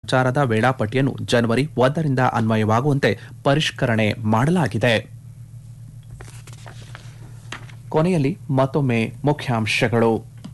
ಸಂಚಾರದ ವೇಳಾಪಟ್ಟಿಯನ್ನು ಜನವರಿ ಒಂದರಿಂದ ಅನ್ವಯವಾಗುವಂತೆ ಪರಿಷ್ಕರಣೆ ಮಾಡಲಾಗಿದೆ ಕೊನೆಯಲ್ಲಿ ಮತ್ತೊಮ್ಮೆ ಮುಖ್ಯಾಂಶಗಳು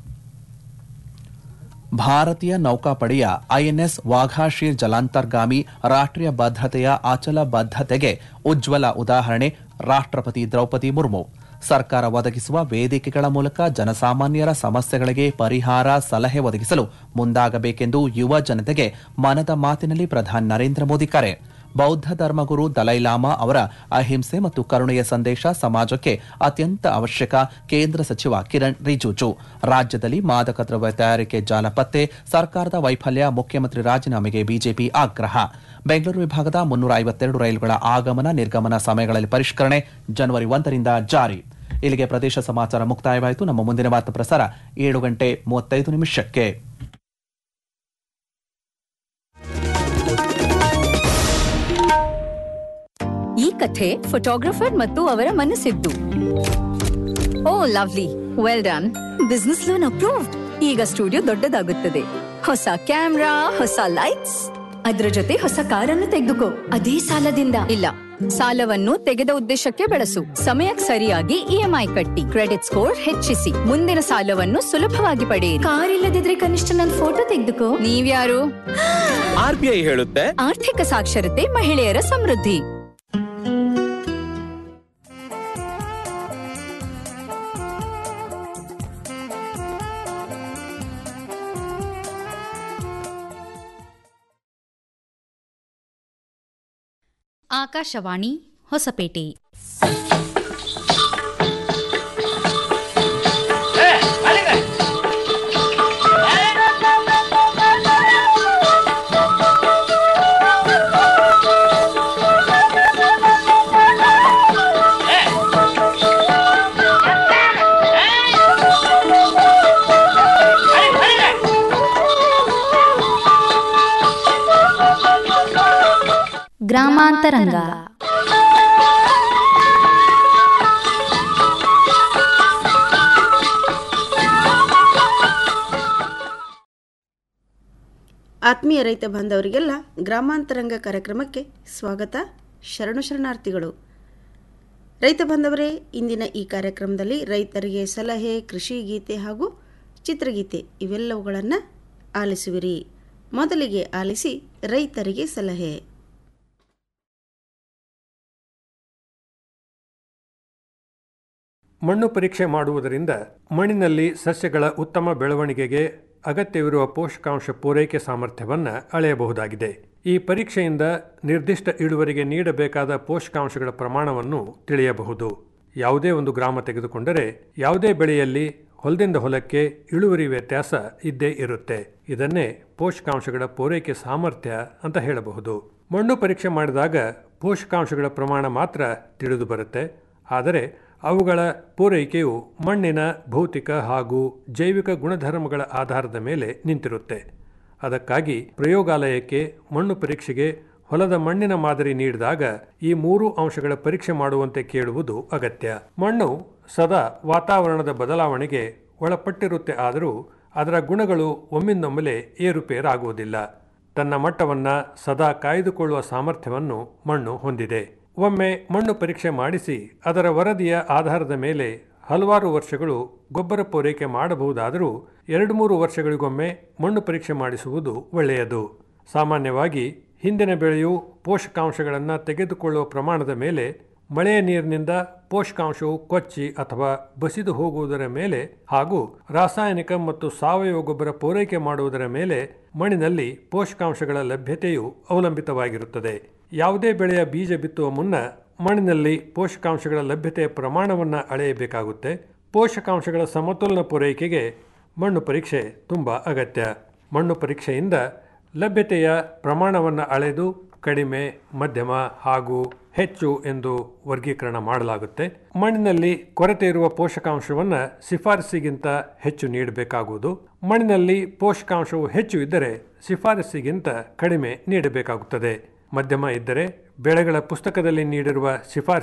ಭಾರತೀಯ ನೌಕಾಪಡೆಯ ಐಎನ್ಎಸ್ ವಾಘಾಶೀರ್ ಜಲಾಂತರ್ಗಾಮಿ ರಾಷ್ಟ್ರೀಯ ಬದ್ಧತೆಯ ಅಚಲ ಬದ್ಧತೆಗೆ ಉಜ್ವಲ ಉದಾಹರಣೆ ರಾಷ್ಟ್ರಪತಿ ದ್ರೌಪದಿ ಮುರ್ಮು ಸರ್ಕಾರ ಒದಗಿಸುವ ವೇದಿಕೆಗಳ ಮೂಲಕ ಜನಸಾಮಾನ್ಯರ ಸಮಸ್ಯೆಗಳಿಗೆ ಪರಿಹಾರ ಸಲಹೆ ಒದಗಿಸಲು ಮುಂದಾಗಬೇಕೆಂದು ಯುವ ಜನತೆಗೆ ಮನದ ಮಾತಿನಲ್ಲಿ ಪ್ರಧಾನಿ ನರೇಂದ್ರ ಮೋದಿ ಕರೆ ಬೌದ್ಧ ಧರ್ಮಗುರು ದಲೈಲಾಮಾ ಅವರ ಅಹಿಂಸೆ ಮತ್ತು ಕರುಣೆಯ ಸಂದೇಶ ಸಮಾಜಕ್ಕೆ ಅತ್ಯಂತ ಅವಶ್ಯಕ ಕೇಂದ್ರ ಸಚಿವ ಕಿರಣ್ ರಿಜಿಜು ರಾಜ್ಯದಲ್ಲಿ ಮಾದಕ ದ್ರವ್ಯ ತಯಾರಿಕೆ ಜಾಲ ಪತ್ತೆ ಸರ್ಕಾರದ ವೈಫಲ್ಯ ಮುಖ್ಯಮಂತ್ರಿ ರಾಜೀನಾಮೆಗೆ ಬಿಜೆಪಿ ಆಗ್ರಹ ಬೆಂಗಳೂರು ವಿಭಾಗದ ಮುನ್ನೂರ ಐವತ್ತೆರಡು ರೈಲುಗಳ ಆಗಮನ ನಿರ್ಗಮನ ಸಮಯಗಳಲ್ಲಿ ಪರಿಷ್ಕರಣೆ ಜನವರಿ ಒಂದರಿಂದ ಜಾರಿ ಇಲ್ಲಿಗೆ ಪ್ರದೇಶ ಸಮಾಚಾರ ಮುಕ್ತಾಯವಾಯಿತು ನಮ್ಮ ಮುಂದಿನ ವಾರ್ತಾ ಪ್ರಸಾರ ಏಳು ಗಂಟೆ ಮೂವತ್ತೈದು ನಿಮಿಷಕ್ಕೆ ಈ ಕಥೆ ಫೋಟೋಗ್ರಫರ್ ಮತ್ತು ಅವರ ಮನಸ್ಸಿದ್ದು oh lovely well done business loan approved ಈಗ ಸ್ಟುಡಿಯೋ ದೊಡ್ಡದಾಗುತ್ತದೆ ಹೊಸ ಕ್ಯಾಮ್ರಾ ಹೊಸ ಲೈಟ್ಸ್ ಅದ್ರ ಜೊತೆ ಹೊಸ ಕಾರನ್ನು ತೆಗೆದುಕೋ ಅದೇ ಸಾಲದಿಂದ ಇಲ್ಲ ಸಾಲವನ್ನು ತೆಗೆದ ಉದ್ದೇಶಕ್ಕೆ ಬಳಸು ಸಮಯಕ್ಕೆ ಸರಿಯಾಗಿ ಇಎಂಐ ಕಟ್ಟಿ ಕ್ರೆಡಿಟ್ ಸ್ಕೋರ್ ಹೆಚ್ಚಿಸಿ ಮುಂದಿನ ಸಾಲವನ್ನು ಸುಲಭವಾಗಿ ಪಡೆಯಿರಿ ಕಾರ್ ಇಲ್ಲದಿದ್ರೆ ಕನಿಷ್ಠ ನನ್ ಫೋಟೋ ತೆಗೆದುಕೋ ನೀವ್ಯಾರು ಆರ್ ಬಿ ಐ ಹೇಳುತ್ತೆ ಆರ್ಥಿಕ ಸಾಕ್ಷರತೆ ಮಹಿಳೆಯರ ಸಮೃದ್ಧಿ ಆಕಾಶವಾಣಿ ಹೊಸಪೇಟೆ ಗ್ರಾಮಾಂತರಂಗ ಆತ್ಮೀಯ ರೈತ ಬಾಂಧವರಿಗೆಲ್ಲ ಗ್ರಾಮಾಂತರಂಗ ಕಾರ್ಯಕ್ರಮಕ್ಕೆ ಸ್ವಾಗತ ಶರಣು ಶರಣಾರ್ಥಿಗಳು ರೈತ ಬಾಂಧವರೇ ಇಂದಿನ ಈ ಕಾರ್ಯಕ್ರಮದಲ್ಲಿ ರೈತರಿಗೆ ಸಲಹೆ ಕೃಷಿ ಗೀತೆ ಹಾಗೂ ಚಿತ್ರಗೀತೆ ಇವೆಲ್ಲವುಗಳನ್ನು ಆಲಿಸುವಿರಿ ಮೊದಲಿಗೆ ಆಲಿಸಿ ರೈತರಿಗೆ ಸಲಹೆ ಮಣ್ಣು ಪರೀಕ್ಷೆ ಮಾಡುವುದರಿಂದ ಮಣ್ಣಿನಲ್ಲಿ ಸಸ್ಯಗಳ ಉತ್ತಮ ಬೆಳವಣಿಗೆಗೆ ಅಗತ್ಯವಿರುವ ಪೋಷಕಾಂಶ ಪೂರೈಕೆ ಸಾಮರ್ಥ್ಯವನ್ನು ಅಳೆಯಬಹುದಾಗಿದೆ ಈ ಪರೀಕ್ಷೆಯಿಂದ ನಿರ್ದಿಷ್ಟ ಇಳುವರಿಗೆ ನೀಡಬೇಕಾದ ಪೋಷಕಾಂಶಗಳ ಪ್ರಮಾಣವನ್ನು ತಿಳಿಯಬಹುದು ಯಾವುದೇ ಒಂದು ಗ್ರಾಮ ತೆಗೆದುಕೊಂಡರೆ ಯಾವುದೇ ಬೆಳೆಯಲ್ಲಿ ಹೊಲದಿಂದ ಹೊಲಕ್ಕೆ ಇಳುವರಿ ವ್ಯತ್ಯಾಸ ಇದ್ದೇ ಇರುತ್ತೆ ಇದನ್ನೇ ಪೋಷಕಾಂಶಗಳ ಪೂರೈಕೆ ಸಾಮರ್ಥ್ಯ ಅಂತ ಹೇಳಬಹುದು ಮಣ್ಣು ಪರೀಕ್ಷೆ ಮಾಡಿದಾಗ ಪೋಷಕಾಂಶಗಳ ಪ್ರಮಾಣ ಮಾತ್ರ ತಿಳಿದು ಬರುತ್ತೆ ಆದರೆ ಅವುಗಳ ಪೂರೈಕೆಯು ಮಣ್ಣಿನ ಭೌತಿಕ ಹಾಗೂ ಜೈವಿಕ ಗುಣಧರ್ಮಗಳ ಆಧಾರದ ಮೇಲೆ ನಿಂತಿರುತ್ತೆ ಅದಕ್ಕಾಗಿ ಪ್ರಯೋಗಾಲಯಕ್ಕೆ ಮಣ್ಣು ಪರೀಕ್ಷೆಗೆ ಹೊಲದ ಮಣ್ಣಿನ ಮಾದರಿ ನೀಡಿದಾಗ ಈ ಮೂರು ಅಂಶಗಳ ಪರೀಕ್ಷೆ ಮಾಡುವಂತೆ ಕೇಳುವುದು ಅಗತ್ಯ ಮಣ್ಣು ಸದಾ ವಾತಾವರಣದ ಬದಲಾವಣೆಗೆ ಒಳಪಟ್ಟಿರುತ್ತೆ ಆದರೂ ಅದರ ಗುಣಗಳು ಒಮ್ಮಿಂದೊಮ್ಮೆಲೆ ಏರುಪೇರಾಗುವುದಿಲ್ಲ ತನ್ನ ಮಟ್ಟವನ್ನು ಸದಾ ಕಾಯ್ದುಕೊಳ್ಳುವ ಸಾಮರ್ಥ್ಯವನ್ನು ಮಣ್ಣು ಹೊಂದಿದೆ ಒಮ್ಮೆ ಮಣ್ಣು ಪರೀಕ್ಷೆ ಮಾಡಿಸಿ ಅದರ ವರದಿಯ ಆಧಾರದ ಮೇಲೆ ಹಲವಾರು ವರ್ಷಗಳು ಗೊಬ್ಬರ ಪೂರೈಕೆ ಮಾಡಬಹುದಾದರೂ ಎರಡು ಮೂರು ವರ್ಷಗಳಿಗೊಮ್ಮೆ ಮಣ್ಣು ಪರೀಕ್ಷೆ ಮಾಡಿಸುವುದು ಒಳ್ಳೆಯದು ಸಾಮಾನ್ಯವಾಗಿ ಹಿಂದಿನ ಬೆಳೆಯು ಪೋಷಕಾಂಶಗಳನ್ನು ತೆಗೆದುಕೊಳ್ಳುವ ಪ್ರಮಾಣದ ಮೇಲೆ ಮಳೆಯ ನೀರಿನಿಂದ ಪೋಷಕಾಂಶವು ಕೊಚ್ಚಿ ಅಥವಾ ಬಸಿದು ಹೋಗುವುದರ ಮೇಲೆ ಹಾಗೂ ರಾಸಾಯನಿಕ ಮತ್ತು ಸಾವಯವ ಗೊಬ್ಬರ ಪೂರೈಕೆ ಮಾಡುವುದರ ಮೇಲೆ ಮಣ್ಣಿನಲ್ಲಿ ಪೋಷಕಾಂಶಗಳ ಲಭ್ಯತೆಯು ಅವಲಂಬಿತವಾಗಿರುತ್ತದೆ ಯಾವುದೇ ಬೆಳೆಯ ಬೀಜ ಬಿತ್ತುವ ಮುನ್ನ ಮಣ್ಣಿನಲ್ಲಿ ಪೋಷಕಾಂಶಗಳ ಲಭ್ಯತೆಯ ಪ್ರಮಾಣವನ್ನು ಅಳೆಯಬೇಕಾಗುತ್ತೆ ಪೋಷಕಾಂಶಗಳ ಸಮತೋಲನ ಪೂರೈಕೆಗೆ ಮಣ್ಣು ಪರೀಕ್ಷೆ ತುಂಬ ಅಗತ್ಯ ಮಣ್ಣು ಪರೀಕ್ಷೆಯಿಂದ ಲಭ್ಯತೆಯ ಪ್ರಮಾಣವನ್ನು ಅಳೆದು ಕಡಿಮೆ ಮಧ್ಯಮ ಹಾಗೂ ಹೆಚ್ಚು ಎಂದು ವರ್ಗೀಕರಣ ಮಾಡಲಾಗುತ್ತೆ ಮಣ್ಣಿನಲ್ಲಿ ಕೊರತೆ ಇರುವ ಪೋಷಕಾಂಶವನ್ನು ಶಿಫಾರಸಿಗಿಂತ ಹೆಚ್ಚು ನೀಡಬೇಕಾಗುವುದು ಮಣ್ಣಿನಲ್ಲಿ ಪೋಷಕಾಂಶವು ಹೆಚ್ಚು ಇದ್ದರೆ ಶಿಫಾರಸಿಗಿಂತ ಕಡಿಮೆ ನೀಡಬೇಕಾಗುತ್ತದೆ ಮಧ್ಯಮ ಇದ್ದರೆ ಬೆಳೆಗಳ ಪುಸ್ತಕದಲ್ಲಿ ನೀಡಿರುವ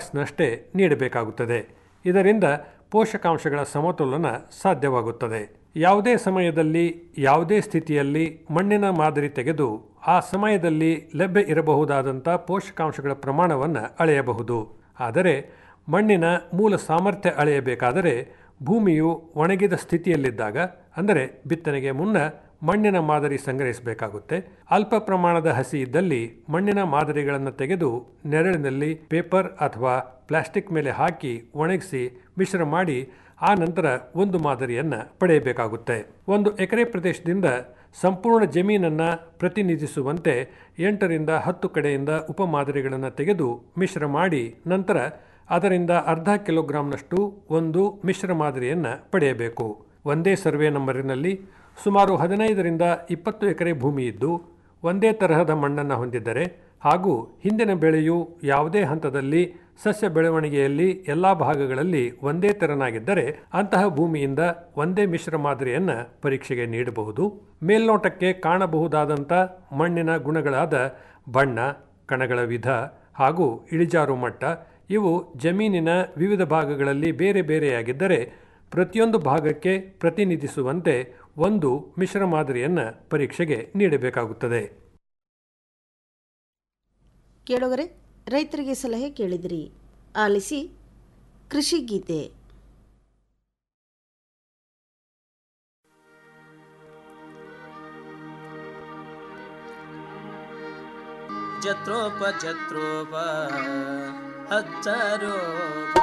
ಶಿಫಾರಸಿನಷ್ಟೇ ನೀಡಬೇಕಾಗುತ್ತದೆ ಇದರಿಂದ ಪೋಷಕಾಂಶಗಳ ಸಮತೋಲನ ಸಾಧ್ಯವಾಗುತ್ತದೆ ಯಾವುದೇ ಸಮಯದಲ್ಲಿ ಯಾವುದೇ ಸ್ಥಿತಿಯಲ್ಲಿ ಮಣ್ಣಿನ ಮಾದರಿ ತೆಗೆದು ಆ ಸಮಯದಲ್ಲಿ ಲಭ್ಯ ಇರಬಹುದಾದಂಥ ಪೋಷಕಾಂಶಗಳ ಪ್ರಮಾಣವನ್ನು ಅಳೆಯಬಹುದು ಆದರೆ ಮಣ್ಣಿನ ಮೂಲ ಸಾಮರ್ಥ್ಯ ಅಳೆಯಬೇಕಾದರೆ ಭೂಮಿಯು ಒಣಗಿದ ಸ್ಥಿತಿಯಲ್ಲಿದ್ದಾಗ ಅಂದರೆ ಬಿತ್ತನೆಗೆ ಮುನ್ನ ಮಣ್ಣಿನ ಮಾದರಿ ಸಂಗ್ರಹಿಸಬೇಕಾಗುತ್ತೆ ಅಲ್ಪ ಪ್ರಮಾಣದ ಹಸಿ ಇದ್ದಲ್ಲಿ ಮಣ್ಣಿನ ಮಾದರಿಗಳನ್ನು ತೆಗೆದು ನೆರಳಿನಲ್ಲಿ ಪೇಪರ್ ಅಥವಾ ಪ್ಲಾಸ್ಟಿಕ್ ಮೇಲೆ ಹಾಕಿ ಒಣಗಿಸಿ ಮಿಶ್ರ ಮಾಡಿ ಆ ನಂತರ ಒಂದು ಮಾದರಿಯನ್ನು ಪಡೆಯಬೇಕಾಗುತ್ತೆ ಒಂದು ಎಕರೆ ಪ್ರದೇಶದಿಂದ ಸಂಪೂರ್ಣ ಜಮೀನನ್ನು ಪ್ರತಿನಿಧಿಸುವಂತೆ ಎಂಟರಿಂದ ಹತ್ತು ಕಡೆಯಿಂದ ಉಪಮಾದರಿಗಳನ್ನು ತೆಗೆದು ಮಿಶ್ರ ಮಾಡಿ ನಂತರ ಅದರಿಂದ ಅರ್ಧ ಕಿಲೋಗ್ರಾಂನಷ್ಟು ಒಂದು ಮಿಶ್ರ ಮಾದರಿಯನ್ನು ಪಡೆಯಬೇಕು ಒಂದೇ ಸರ್ವೆ ನಂಬರಿನಲ್ಲಿ ಸುಮಾರು ಹದಿನೈದರಿಂದ ಇಪ್ಪತ್ತು ಎಕರೆ ಭೂಮಿ ಇದ್ದು ಒಂದೇ ತರಹದ ಮಣ್ಣನ್ನು ಹೊಂದಿದ್ದರೆ ಹಾಗೂ ಹಿಂದಿನ ಬೆಳೆಯು ಯಾವುದೇ ಹಂತದಲ್ಲಿ ಸಸ್ಯ ಬೆಳವಣಿಗೆಯಲ್ಲಿ ಎಲ್ಲ ಭಾಗಗಳಲ್ಲಿ ಒಂದೇ ತೆರನಾಗಿದ್ದರೆ ಅಂತಹ ಭೂಮಿಯಿಂದ ಒಂದೇ ಮಿಶ್ರ ಮಾದರಿಯನ್ನು ಪರೀಕ್ಷೆಗೆ ನೀಡಬಹುದು ಮೇಲ್ನೋಟಕ್ಕೆ ಕಾಣಬಹುದಾದಂಥ ಮಣ್ಣಿನ ಗುಣಗಳಾದ ಬಣ್ಣ ಕಣಗಳ ವಿಧ ಹಾಗೂ ಇಳಿಜಾರು ಮಟ್ಟ ಇವು ಜಮೀನಿನ ವಿವಿಧ ಭಾಗಗಳಲ್ಲಿ ಬೇರೆ ಬೇರೆಯಾಗಿದ್ದರೆ ಪ್ರತಿಯೊಂದು ಭಾಗಕ್ಕೆ ಪ್ರತಿನಿಧಿಸುವಂತೆ ಒಂದು ಮಿಶ್ರ ಮಾದರಿಯನ್ನು ಪರೀಕ್ಷೆಗೆ ನೀಡಬೇಕಾಗುತ್ತದೆ ಕೇಳುಗರೆ ರೈತರಿಗೆ ಸಲಹೆ ಕೇಳಿದಿರಿ ಆಲಿಸಿ ಕೃಷಿ ಗೀತೆ ಜತ್ರೋಪ ಜತ್ರೋಪ ಹಚ್ಚರೋಪ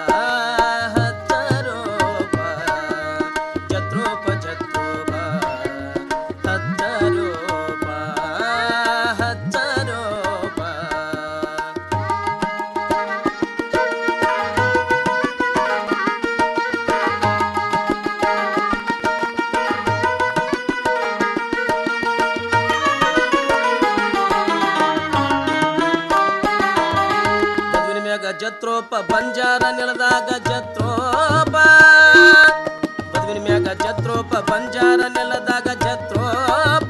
ಹಚ್ಚರೋಪ ಜತ್ರೋಪ ಜತ್ರೋಪ ಹಚ್ಚರೋಪ ಹಚ್ಚರೋಪ ಮದುವಿನ ಮ್ಯಾಗ ಜತ್ರೋಪ ಬಂಜಾರ ನೆಲದಾಗ ಜತ್ರೋಪ ಮದುವಿನ ಮ್ಯಾಗ ಜತ್ರೋಪ ಬಂಜಾರ ನೆಲದಾಗ ಜತ್ರೋಪ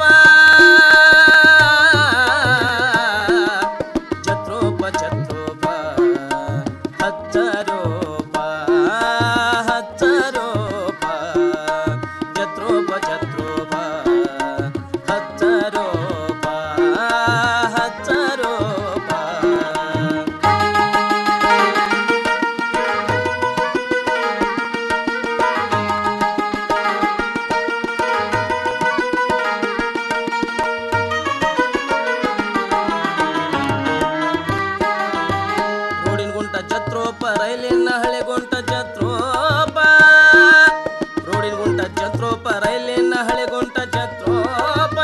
ಜತ್ರೋಪ ಜತ್ರೋಪ ಹಚ್ಚರೋಪ ಹಚ್ಚರೋಪ ಜತ್ರೋಪ ಜತ್ರೋಪ ಹಚ್ಚರೋಪ ಹಚ್ಚರೋಪ ರೋಡಿನ ಗುಂಟ ಜತ್ರೋಪ ರೈಲಿನ ಹಳೆ ಗುಂಟ ಜತ್ರೋಪ ರೋಡಿನ ಗುಂಟ ಜತ್ರೋಪ ರೈಲಿನ ಹಳೆ ಗುಂಟ ಜತ್ರೋಪ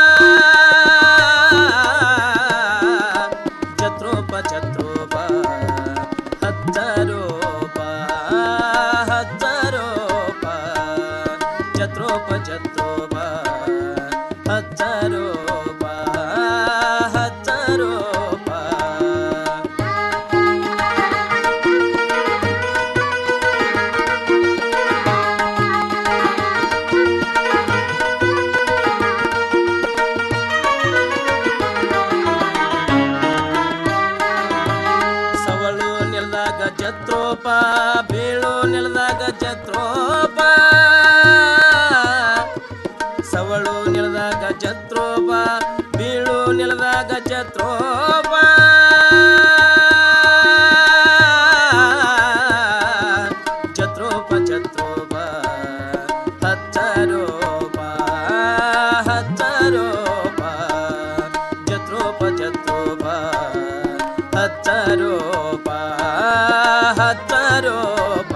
ಜತ್ರೋಪ ಜತ್ರೋಪ ಹಚ್ಚರೋಪ ಹಚ್ಚರೋಪ ಜತ್ರೋಪ ಜತ್ರೋಪ ಹಚ್ಚರೋಪ ಹಚ್ಚರೋಪ ಸವಳು ನೆಲದಾಗ ಜತ್ರೋಪ ಬೀಳು ನೆಲದಾಗ ಜತ್ರೋಪ ಸವಳು ನೆಲದಾಗ ಜತ್ರೋಪ ಬೀಳು ನೆಲದಾಗ ಜತ್ರೋಪ ಜತ್ರೋಪ ಜತ್ರೋಪ ಹಚ್ಚರೋಪ ಹಚ್ಚರೋಪ ಜತ್ರೋಪ ಜತ್ರೋಪ ಹಚ್ಚರೋಪ ಹಚ್ಚರೋಪ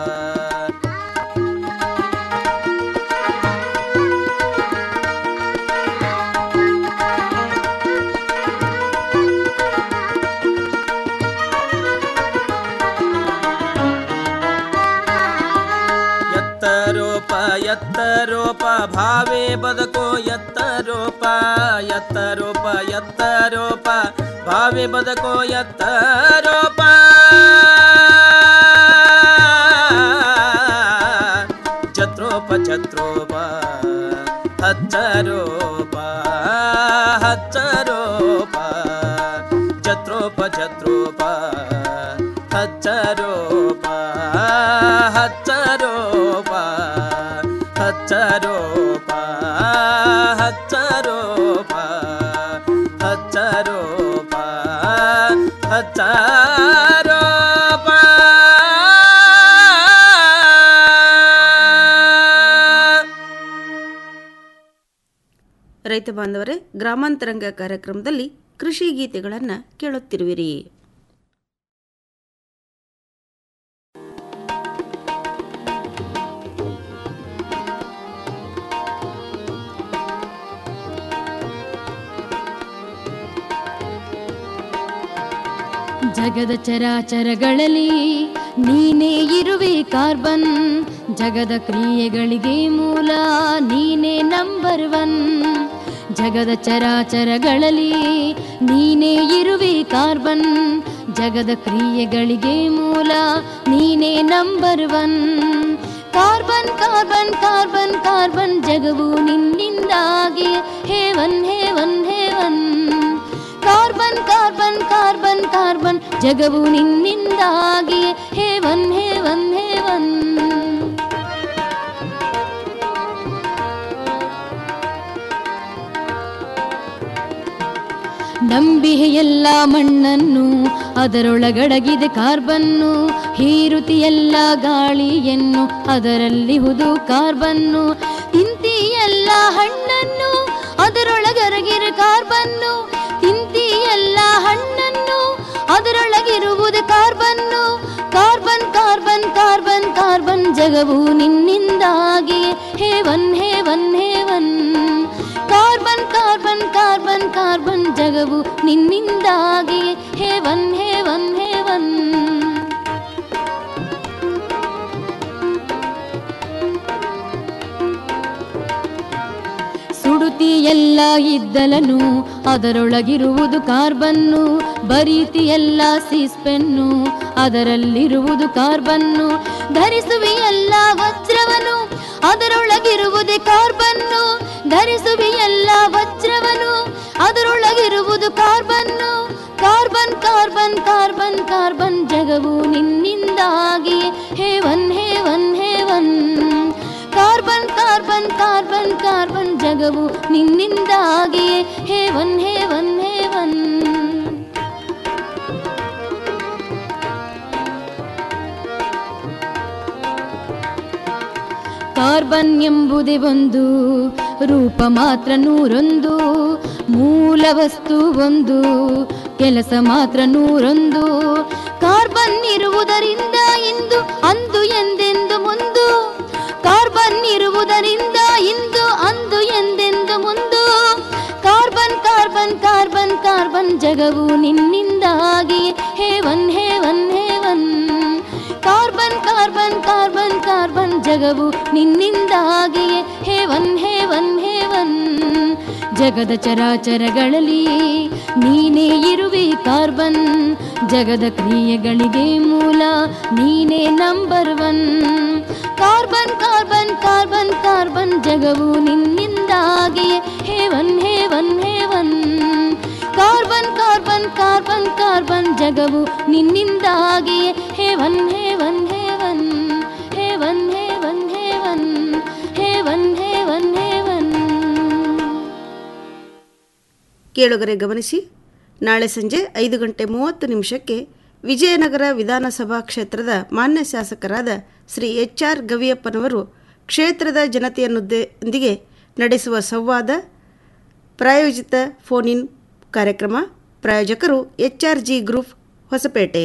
ಎತ್ತರೋಪ ಎತ್ತರೋಪ ಭಾವೇ ಬದುಕೋ ಎತ್ತರೋಪ ಎತ್ತರೋಪ ಎತ್ತರೋಪ ಭಾವೇ ಬದುಕೋ ಎತ್ತರೋಪ ಜತ್ರೋಪ ಜತ್ರೋಪ ಹಚ್ಚರೋಪ ಹಚ್ಚರೋಪ ಜತ್ರೋಪ ಜತ್ರೋಪ ಹಚ್ಚರೋಪ ಹಚ್ಚರೋಪ ಹಚ್ಚರೋಪ ಹಚ್ಚರೋಪ ಹಚ್ಚರೋಪ ರೈತ ಬಾಂಧವರೇ ಗ್ರಾಮಾಂತರಂಗ ಕಾರ್ಯಕ್ರಮದಲ್ಲಿ ಕೃಷಿ ಗೀತೆಗಳನ್ನು ಕೇಳುತ್ತಿರುವಿರಿ ಜಗದ ಚರಾಚರಗಳಲ್ಲಿ ನೀನೇ ಇರುವೆ ಕಾರ್ಬನ್ ಜಗದ ಕ್ರಿಯೆಗಳಿಗೆ ಮೂಲ ನೀನೇ ನಂಬರ್ ಒನ್ ಜಗದ ಚರಾಚರಗಳಲ್ಲಿ ನೀನೇ ಇರುವೆ ಕಾರ್ಬನ್ ಜಗದ ಕ್ರಿಯೆಗಳಿಗೆ ಮೂಲ ನೀನೇ number one carbon carbon carbon carbon ಜಗವು ನಿನ್ನಿಂದಾಗಿ heaven heaven heaven carbon carbon carbon carbon ಜಗವು ನಿನ್ನಿಂದಾಗಿ ಹೇವನ್ ಹೇವನ್ ಹೇವನ್ ನಂಬಿಹೆ ಎಲ್ಲ ಮಣ್ಣನ್ನು ಅದರೊಳಗಡಗಿದೆ ಕಾರ್ಬನ್ನು ಹೀರುತಿ ಎಲ್ಲ ಗಾಳಿಯನ್ನು ಅದರಲ್ಲಿ ಹುದು ಕಾರ್ಬನ್ನು ತಿಂತಿ ಎಲ್ಲ ಹಣ್ಣನ್ನು ಅದರೊಳಗರಗಿರ ಕಾರ್ಬನ್ನು ತಿಂತಿ ಎಲ್ಲ ಹಣ್ಣನ್ನು ಅದರೊಳಗಿರುವುದು ಕಾರ್ಬನ್ನು ಕಾರ್ಬನ್ ಕಾರ್ಬನ್ ಕಾರ್ಬನ್ ಕಾರ್ಬನ್ ಜಗವು ನಿನ್ನಿಂದಾಗಿ heaven heaven heaven carbon carbon carbon carbon ಜಗವು ನಿನ್ನಿಂದಾಗಿ ಹೇವನ್ ಹೇವನ್ ಹೇವನ್ ಸುಡುತಿ ಎಲ್ಲ ಇದ್ದಲನು ಅದರೊಳಗಿರುವುದು ಕಾರ್ಬನ್ನು ಬರೀತಿ ಎಲ್ಲ ಸೀಸ್ಪೆನ್ನು ಅದರಲ್ಲಿರುವುದು ಕಾರ್ಬನ್ನು ಧರಿಸುವಿ ಎಲ್ಲ ವಜ್ರವನು ಅದರೊಳಗಿರುವುದೇ ಕಾರ್ಬನ್ನು ಧರಿಸುವಿ ಎಲ್ಲ ವಜ್ರವನು ಅದರೊಳಗಿರುವುದು ಕಾರ್ಬನ್ನು ಕಾರ್ಬನ್ ಕಾರ್ಬನ್ ಕಾರ್ಬನ್ ಕಾರ್ಬನ್ ಜಗವು ನಿನ್ನಿಂದಾಗಿ heaven heaven heaven carbon carbon carbon carbon ಜಗವು ನಿನ್ನಿಂದಾಗಿ ಹೇವನ್ ಹೇವನ್ ಹೇವನ್ ಕಾರ್ಬನ್ ಎಂಬುದೇ ಒಂದು ರೂಪ ಮಾತ್ರ ನೂರೊಂದು ಮೂಲ ವಸ್ತು ಒಂದು ಕೆಲಸ ಮಾತ್ರ ನೂರೊಂದು ಕಾರ್ಬನ್ ಇರುವುದರಿಂದ ಇಂದು ಅಂದು ಎಂದೆಂದು ಮುಂದು ಕಾರ್ಬನ್ ಇರುವುದರಿಂದ ಇಂದು ಅಂದು ಎಂದೆಂದು ಮುಂದು ಕಾರ್ಬನ್ ಕಾರ್ಬನ್ ಕಾರ್ಬನ್ ಕಾರ್ಬನ್ ಜಗವು ನಿನ್ನಿಂದಾಗಿ heaven heaven heaven carbon carbon carbon carbon ಜಗವು ನಿನ್ನಿಂದಾಗಿ ಹೇವನ್ ಹೇವನ್ ಹೇವನ್ ಜಗದ ಚರಾಚರಗಳಲ್ಲಿ ನೀನೇ ಇರುವೆ ಕಾರ್ಬನ್ ಜಗದ ಕ್ರಿಯೆಗಳಿಗೆ ಮೂಲ ನೀನೇ number one carbon carbon carbon carbon ಜಗವು ನಿನ್ನಿಂದಾಗಿ heaven heaven heaven carbon carbon carbon carbon ಜಗವು ನಿನ್ನಿಂದಾಗಿ heaven heaven heaven heaven heaven heaven heaven heaven heaven ಕೇಳುಗರೆ ಗಮನಿಸಿ ನಾಳೆ ಸಂಜೆ ಐದು ಗಂಟೆ ಮೂವತ್ತು ನಿಮಿಷಕ್ಕೆ ವಿಜಯನಗರ ವಿಧಾನಸಭಾ ಕ್ಷೇತ್ರದ ಮಾನ್ಯ ಶಾಸಕರಾದ ಶ್ರೀ ಎಚ್ ಆರ್ ಗವಿಯಪ್ಪನವರು ಕ್ಷೇತ್ರದ ಜನತೆಯನ್ನೊಂದಿಗೆ ನಡೆಸುವ ಸಂವಾದ ಪ್ರಾಯೋಜಿತ ಫೋನ್ ಇನ್ ಕಾರ್ಯಕ್ರಮ ಪ್ರಾಯೋಜಕರು H R G group Hospet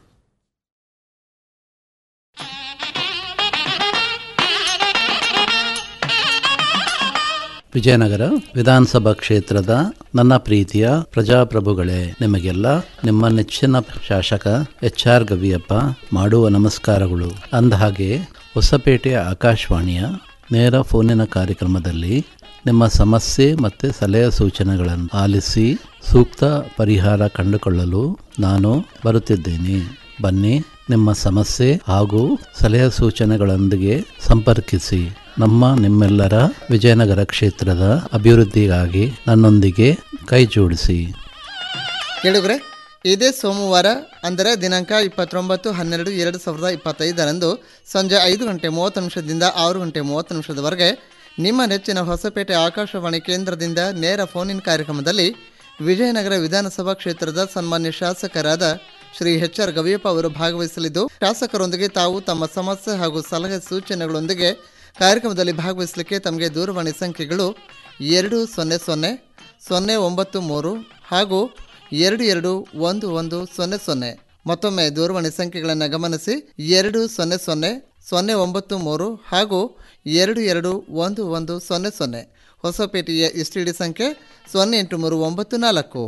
Vijayanagara ವಿಧಾನಸಭಾ ಕ್ಷೇತ್ರದ ನನ್ನ ಪ್ರೀತಿಯ ಪ್ರಜಾಪ್ರಭುಗಳೇ ನಿಮಗೆಲ್ಲ ನಿಮ್ಮ ನೆಚ್ಚಿನ ಶಾಸಕ ಎಚ್ ಆರ್ ಗವಿಯಪ್ಪ ಮಾಡುವ ನಮಸ್ಕಾರಗಳು ಅಂದಹಾಗೆ ಹೊಸಪೇಟೆಯ ಆಕಾಶವಾಣಿಯ ನೇರ ಫೋನಿನ ಕಾರ್ಯಕ್ರಮದಲ್ಲಿ ನಿಮ್ಮ ಸಮಸ್ಯೆ ಮತ್ತು ಸಲಹೆ ಸೂಚನೆಗಳನ್ನು ಆಲಿಸಿ ಸೂಕ್ತ ಪರಿಹಾರ ಕಂಡುಕೊಳ್ಳಲು ನಾನು ಬರುತ್ತಿದ್ದೇನೆ ಬನ್ನಿ ನಿಮ್ಮ ಸಮಸ್ಯೆ ಹಾಗೂ ಸಲಹೆ ಸೂಚನೆಗಳೊಂದಿಗೆ ಸಂಪರ್ಕಿಸಿ ನಮ್ಮ ನಿಮ್ಮೆಲ್ಲರ ವಿಜಯನಗರ ಕ್ಷೇತ್ರದ ಅಭಿವೃದ್ಧಿಗಾಗಿ ನನ್ನೊಂದಿಗೆ ಕೈ ಜೋಡಿಸಿ ಕೇಳುಗ್ರೆ ಇದೇ ಸೋಮವಾರ ಅಂದರೆ ದಿನಾಂಕ ಇಪ್ಪತ್ತೊಂಬತ್ತು ಹನ್ನೆರಡು ಎರಡು ಸಾವಿರದ ಇಪ್ಪತ್ತೈದರಂದು ಸಂಜೆ ಐದು ಗಂಟೆ ಮೂವತ್ತು ನಿಮಿಷದಿಂದ ಆರು ಗಂಟೆ ಮೂವತ್ತು ನಿಮಿಷದವರೆಗೆ ನಿಮ್ಮ ನೆಚ್ಚಿನ ಹೊಸಪೇಟೆ ಆಕಾಶವಾಣಿ ಕೇಂದ್ರದಿಂದ ನೇರ ಫೋನ್ ಇನ್ ಕಾರ್ಯಕ್ರಮದಲ್ಲಿ ವಿಜಯನಗರ ವಿಧಾನಸಭಾ ಕ್ಷೇತ್ರದ ಸನ್ಮಾನ್ಯ ಶಾಸಕರಾದ ಶ್ರೀ ಎಚ್ ಆರ್ ಗವಿಯಪ್ಪ ಅವರು ಭಾಗವಹಿಸಲಿದ್ದು ಶಾಸಕರೊಂದಿಗೆ ತಾವು ತಮ್ಮ ಸಮಸ್ಯೆ ಹಾಗೂ ಸಲಹೆ ಸೂಚನೆಗಳೊಂದಿಗೆ ಕಾರ್ಯಕ್ರಮದಲ್ಲಿ ಭಾಗವಹಿಸಲಿಕ್ಕೆ ತಮಗೆ ದೂರವಾಣಿ ಸಂಖ್ಯೆಗಳು ಎರಡು ಸೊನ್ನೆ ಸೊನ್ನೆ ಸೊನ್ನೆ ಒಂಬತ್ತು ಮೂರು ಹಾಗೂ ಎರಡು ಎರಡು ಒಂದು ಒಂದು ಸೊನ್ನೆ ಸೊನ್ನೆ ಮತ್ತೊಮ್ಮೆ ದೂರವಾಣಿ ಸಂಖ್ಯೆಗಳನ್ನು ಗಮನಿಸಿ ಎರಡು ಸೊನ್ನೆ ಸೊನ್ನೆ ಸೊನ್ನೆ ಒಂಬತ್ತು ಮೂರು ಹಾಗೂ ಎರಡು ಎರಡು ಒಂದು ಒಂದು ಸೊನ್ನೆ ಸೊನ್ನೆ ಹೊಸಪೇಟೆಯ ಎಸ್ ಟಿ ಡಿ ಸಂಖ್ಯೆ ಸೊನ್ನೆ ಎಂಟು ಮೂರು ಒಂಬತ್ತು ನಾಲ್ಕು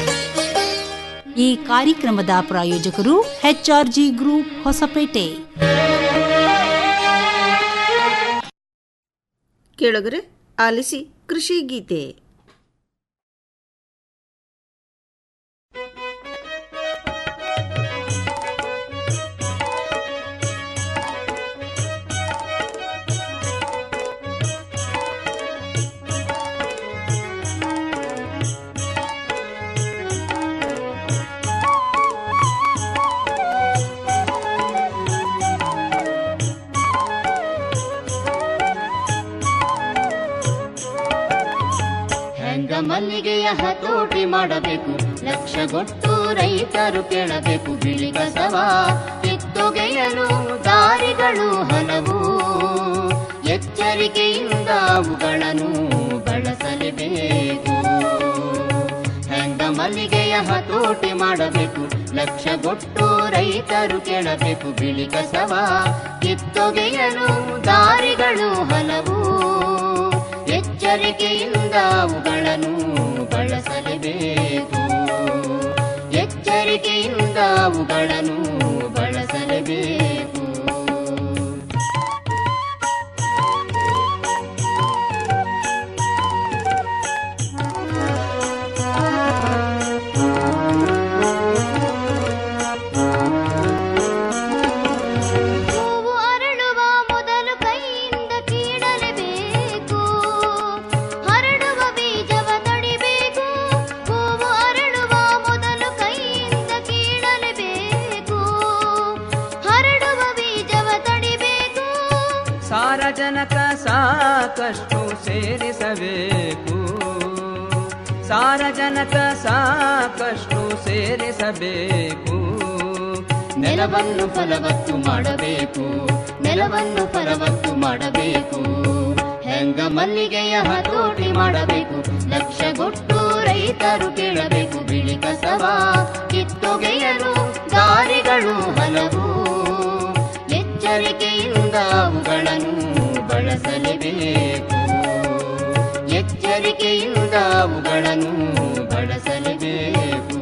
ಈ ಕಾರ್ಯಕ್ರಮದ ಪ್ರಾಯೋಜಕರು ಎಚ್ಆರ್ಜಿ ಗ್ರೂಪ್ ಹೊಸಪೇಟೆ ಕೇಳುಗರೆ ಆಲಿಸಿ ಕೃಷಿ ಗೀತೆ ಹೆಂಗ ಮಲ್ಲಿಗೆಯ ಹತೋಟಿ ಮಾಡಬೇಕು ಲಕ್ಷಗೊಟ್ಟು ರೈತರು ಕೇಳಬೇಕು ಬಿಳಿ ಕಸವ ಕಿತ್ತೊಗೆಯಲು ದಾರಿಗಳು ಹಲವು ಎಚ್ಚರಿಕೆಯಿಂದ ಅವುಗಳನ್ನು ಬಳಸಲೇಬೇಕು ಹೆಂಗ ಮಲ್ಲಿಗೆಯ ಹತೋಟಿ ಮಾಡಬೇಕು ಲಕ್ಷಗೊಟ್ಟು ರೈತರು ಕೇಳಬೇಕು ಬಿಳಿ ಕಸವ ಕಿತ್ತೊಗೆಯಲು ದಾರಿಗಳು ಹಲವು ಎಚ್ಚರಿಕೆಯಿಂದ ಅವುಗಳನ್ನು ಬಳಸಲೇಬೇಕು ಎಚ್ಚರಿಕೆಯಿಂದ ಅವುಗಳನ್ನು ಬಳಸಲೇಬೇಕು ಹೂವು ಅರಳುವ ಮೊದಲು ಕೈಯಿಂದ ಕೀಳಲೇಬೇಕು ಹರಡುವ ಬೀಜವ ತಡಿಬೇಕು ಹೂವು ಅರಳುವ ಮೊದಲು ಕೈಯಿಂದ ಕೀಳಲೇಬೇಕು ಹರಡುವ ಬೀಜವ ತಡಿಬೇಕು ಸಾರಜನಕ ಸಾಕಷ್ಟು ಸೇರಿಸಬೇಕು ಸಾರಜನಕ ಸಾಕಷ್ಟು ಸೇರಿಸಬೇಕು ನೆಲವನ್ನು ಫಲವತ್ತು ಮಾಡಬೇಕು ನೆಲವನ್ನು ಫಲವತ್ತು ಮಾಡಬೇಕು ಹೆಂಗ ಮಲ್ಲಿಗೆಯ ಹತೋಟಿ ಮಾಡಬೇಕು ಲಕ್ಷಗೊಟ್ಟು ರೈತರು ಕೇಳಬೇಕು ಬಿಳಿ ಕಸವ ಕಿತ್ತೊಗೆಯಲು ದಾರಿಗಳು ಹಲವು ಎಚ್ಚರಿಕೆಯಿಂದ ಅವುಗಳನ್ನು ಬಳಸಲೇಬೇಕು ಎಚ್ಚರಿಕೆಯಿಂದ ಅವುಗಳನ್ನು ಬಳಸಲೇಬೇಕು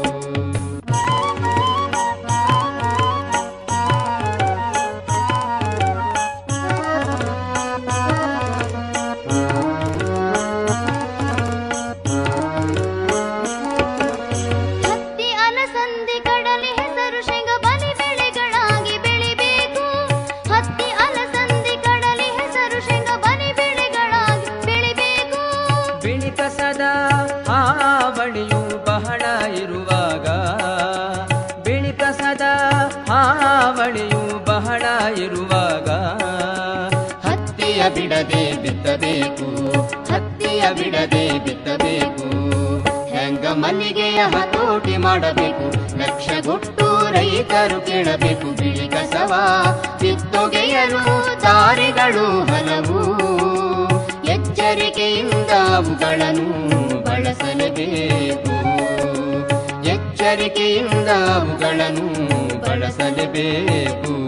ಹತ್ತಿ ಅಲಸಂದಿ ಕಡಲೆ ಹೆಸರು ಶೇಂಗ ಬಲಿ ಬೆಳೆಗಳಾಗಿ ಬೆಳಿಬೇಕು ಹತ್ತಿ ಅಲಸಂದಿ ಕಡಲೆ ಹೆಸರು ಶೇಂಗ ಬಲಿ ಬೆಳೆಗಳಾಗಿ ಬೆಳಿಬೇಕು ಬಿಳಿ ಕಸದ ಹಾವಳಿಯು ಬಹಳ ಇರುವಾಗ ಬಿಳಿ ಕಸದ ಹಾವಳಿಯು ಬಹಳ ಇರುವಾಗ ಹತ್ತಿಯ ಬಿಡದೆ ಬಿತ್ತಬೇಕು ಹತ್ತಿಯ ಬಿಡದೆ ಬಿತ್ತಬೇಕು ಹೆಂಗ ಮಲ್ಲಿಗೆಯ ಹತೋಟಿ ಮಾಡಬೇಕು ಲಕ್ಷಗೊಟ್ಟು ರೈತರು ಕೇಳಬೇಕು ಬಿಳಿ ಕಸವ ಕಿತ್ತೊಗೆಯಲು ದಾರಿಗಳು ಹಲವು ಎಚ್ಚರಿಕೆಯಿಂದ ಅವುಗಳನ್ನು ಬಳಸಲೇಬೇಕು ಎಚ್ಚರಿಕೆಯಿಂದ ಅವುಗಳನ್ನು ಬಳಸಲೇಬೇಕು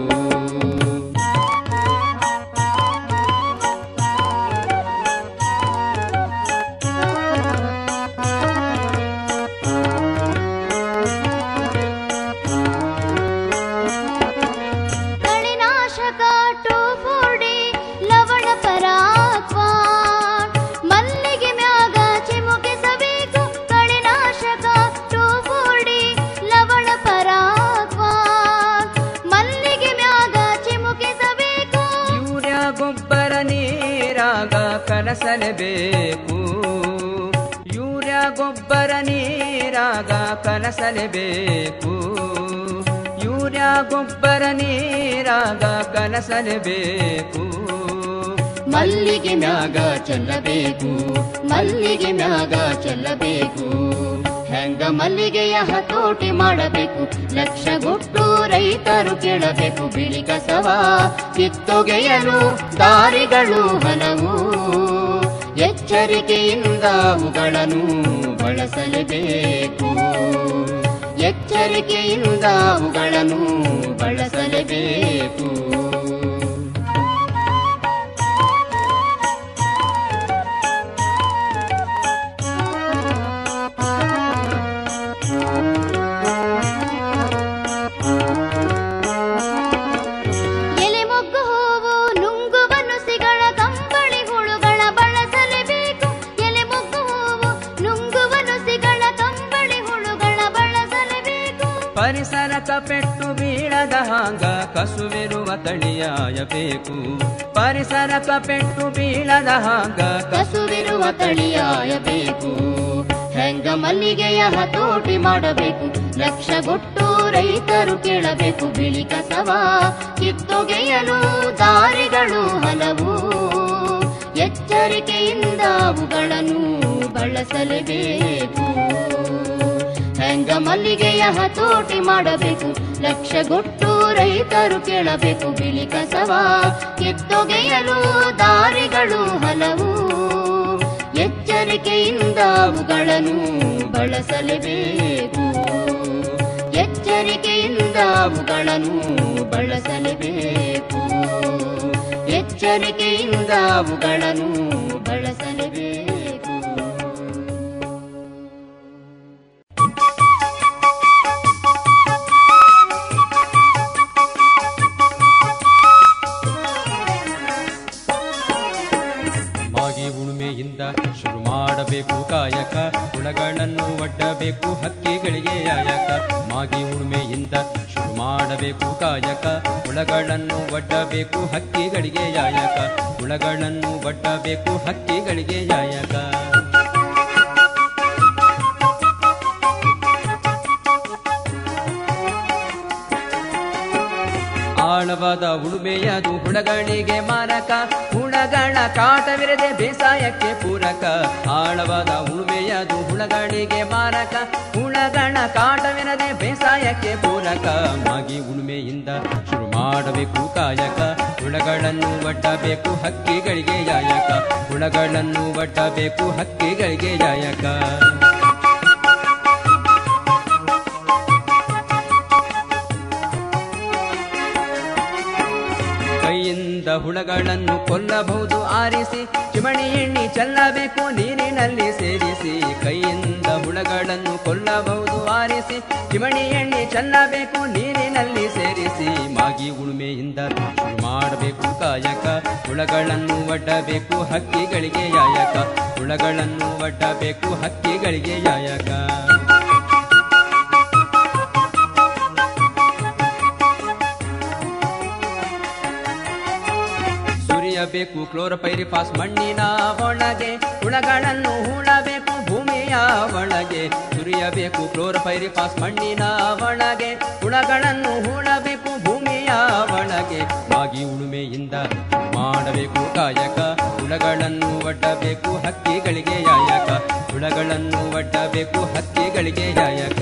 ಕಳೆನಾಶಕ ಟೋಫೋಡಿ ಲವಣ ಪರಾಕ್ವ ಮಲ್ಲಿಗೆ ಮ್ಯಾಗ ಚಿಮುಕಿಸಬೇಕು ಕಳೆನಾಶಕ ಟೋಫೋಡಿ ಲವಣ ಪರಾಕ್ವ ಮಲ್ಲಿಗೆ ಮ್ಯಾಗ ಚಿಮುಕಿಸಬೇಕು ಯೂರಿಯಾ ಗೊಬ್ಬರ ನೀರಾಗ ಕಲಸಲೇಬೇಕು ಯೂರಿಯಾ ಗೊಬ್ಬರ ನೀರಾಗ ಕಲಸಲೇಬೇಕು ಯೂರಿಯಾ ಗೊಬ್ಬರ ನೀರಾಗ ಕಲಸಲೇಬೇಕು ಮಲ್ಲಿಗೆ ಮ್ಯಾಗ ಚೆಲ್ಲಬೇಕು ಮಲ್ಲಿಗೆ ಮ್ಯಾಗ ಚೆಲ್ಲಬೇಕು ಹೆಂಗ ಮಲ್ಲಿಗೆಯ ಹತೋಟಿ ಮಾಡಬೇಕು ಲಕ್ಷಗೊಟ್ಟು ರೈತರು ಕೇಳಬೇಕು ಬಿಳಿ ಕಸವ ಕಿತ್ತೊಗೆಯಲು ದಾರಿಗಳು ಹಲವು ಎಚ್ಚರಿಕೆಯಿಂದ ಅವುಗಳನ್ನು ಬಳಸಲೇಬೇಕು ಎಚ್ಚರಿಕೆಯಿಂದ ಅವುಗಳನ್ನು ಬಳಸಲೇಬೇಕು ಎಲೆ ಮೊಗ್ಗು ಹೂವು ನುಂಗುವ ನುಸಿಗಳ ಕಂಬಳಿ ಹುಳುಗಳ ಬಳಸಲೇಬೇಕು ಎಲೆ ಮೊಗ್ಗು ಹೂವು ನುಂಗುವ ನುಸಿಗಳ ಕಂಬಳಿ ಹುಳುಗಳ ಬಳಸಲೇಬೇಕು ಪರಿಸರಕ ಪೆಟ್ಟು ಬೀಳದ ಹಾಂಗ ಕಸುವಿರುವ ತಳಿಯಾಯಬೇಕು ಪರಿಸರಕ ಪೆಟ್ಟು ಬೀಳದ ಹಾಂಗ ಕಸುವಿರುವ ತಳಿಯಾಯಬೇಕು ಹೆಂಗ ಮಲ್ಲಿಗೆಯ ಹತೋಟಿ ಮಾಡಬೇಕು ಲಕ್ಷಗೊಟ್ಟು ರೈತರು ಕೇಳಬೇಕು ಬಿಳಿ ಕಸವ ಕಿತ್ತೊಗೆಯಲು ದಾರಿಗಳು ಹಲವು ಎಚ್ಚರಿಕೆಯಿಂದ ಅವುಗಳನ್ನು ಬಳಸಲೇಬೇಕು ಹೆಂಗ ಮಲ್ಲಿಗೆಯ ಹತೋಟಿ ಮಾಡಬೇಕು ಲಕ್ಷಗೊಟ್ಟು ರೈತರು ಕೇಳಬೇಕು ಬಿಳಿ ಕಸವ ಕಿತ್ತೊಗೆಯಲು ದಾರಿಗಳು ಹಲವು ಎಚ್ಚರಿಕೆಯಿಂದ ಅವುಗಳನ್ನು ಬಳಸಲೇಬೇಕು ಎಚ್ಚರಿಕೆಯಿಂದ ಅವುಗಳನ್ನು ಬಳಸಲೇಬೇಕು ಎಚ್ಚರಿಕೆಯಿಂದ ಅವುಗಳನ್ನು ಬಳಸಲೇಬೇಕು ಮಾಗಿ ಉಳುಮೆಯಿಂದ ಶುರು ಮಾಡಬೇಕು ಕಾಯಕ ಹುಳಗಳನ್ನು ಒಡ್ಡಬೇಕು ಹಕ್ಕಿಗಳಿಗೆ ಯಾಯಕ ಮಾಗಿ ಉಳುಮೆಯಿಂದ ಶುರು ಮಾಡಬೇಕು ಕಾಯಕ ಹುಳಗಳನ್ನು ಒಡ್ಡಬೇಕು ಹಕ್ಕಿಗಳಿಗೆ ಯಾಯಕ ಹುಳಗಳನ್ನು ಒಡ್ಡಬೇಕು ಹಕ್ಕಿಗಳಿಗೆ ಯಾಯಕ ಆಳವಾದ ಉಳುಮೆಯದು ಹುಳಗಳಿಗೆ ಮಾರಕ ಹುಳಗಳ ಕಾಟವಿರದೆ ಬೇಸಾಯಕ್ಕೆ ಪೂರಕ ಆಳವಾದ ಉಳುಮೆಯದು ಹುಳಗಳಿಗೆ ಮಾರಕ ಹುಳಗಳ ಕಾಟವಿರದೆ ಬೇಸಾಯಕ್ಕೆ ಪೂರಕ ಮಾಗಿ ಉಳುಮೆಯಿಂದ ಶುರು ಮಾಡಬೇಕು ಕಾಯಕ ಹುಳಗಳನ್ನು ಒಡ್ಡಬೇಕು ಹಕ್ಕಿಗಳಿಗೆ ಯಾಯಕ ಹುಳಗಳನ್ನು ಒಡ್ಡಬೇಕು ಹಕ್ಕಿಗಳಿಗೆ ಯಾಯಕ ಕೈಯಿಂದ ಹುಳಗಳನ್ನು ಕೊಲ್ಲಬಹುದು ಆರಿಸಿ ಚಿಮಣಿ ಎಣ್ಣೆ ಚೆಲ್ಲಬೇಕು ನೀರಿನಲ್ಲಿ ಸೇರಿಸಿ ಕೈಯಿಂದ ಹುಳಗಳನ್ನು ಕೊಲ್ಲಬಹುದು ಆರಿಸಿ ಚಿಮಣಿ ಎಣ್ಣೆ ಚೆಲ್ಲಬೇಕು ನೀರಿನಲ್ಲಿ ಸೇರಿಸಿ ಮಾಗಿ ಉಳುಮೆಯಿಂದ ಶುರು ಮಾಡಬೇಕು ಕಾಯಕ ಹುಳಗಳನ್ನು ಒಡ್ಡಬೇಕು ಹಕ್ಕಿಗಳಿಗೆ ಯಾಯಕ ಹುಳಗಳನ್ನು ಒಡ್ಡಬೇಕು ಹಕ್ಕಿಗಳಿಗೆ ಯಾಯಕ ಸುರಿಯಬೇಕು ಕ್ಲೋರಪೈರಿಫಾಸ್ ಮಣ್ಣಿನ ಒಳಗೆ ಹುಳಗಳನ್ನು ಹೂಳಬೇಕು ಭೂಮಿಯ ಒಳಗೆ ಸುರಿಯಬೇಕು ಕ್ಲೋರಪೈರಿಫಾಸ್ ಮಣ್ಣಿನ ಒಳಗೆ ಹುಳಗಳನ್ನು ಹೂಳಬೇಕು ಭೂಮಿಯ ಒಳಗೆ ಮಾಗಿ ಉಳುಮೆಯಿಂದ ಮಾಡಬೇಕು ಕಾಯಕ ಹುಳಗಳನ್ನು ಒಡ್ಡಬೇಕು ಹಕ್ಕಿಗಳಿಗೆ ಯಾಯಕ ಹುಳಗಳನ್ನು ಒಡ್ಡಬೇಕು ಹಕ್ಕಿಗಳಿಗೆ ಯಾಯಕ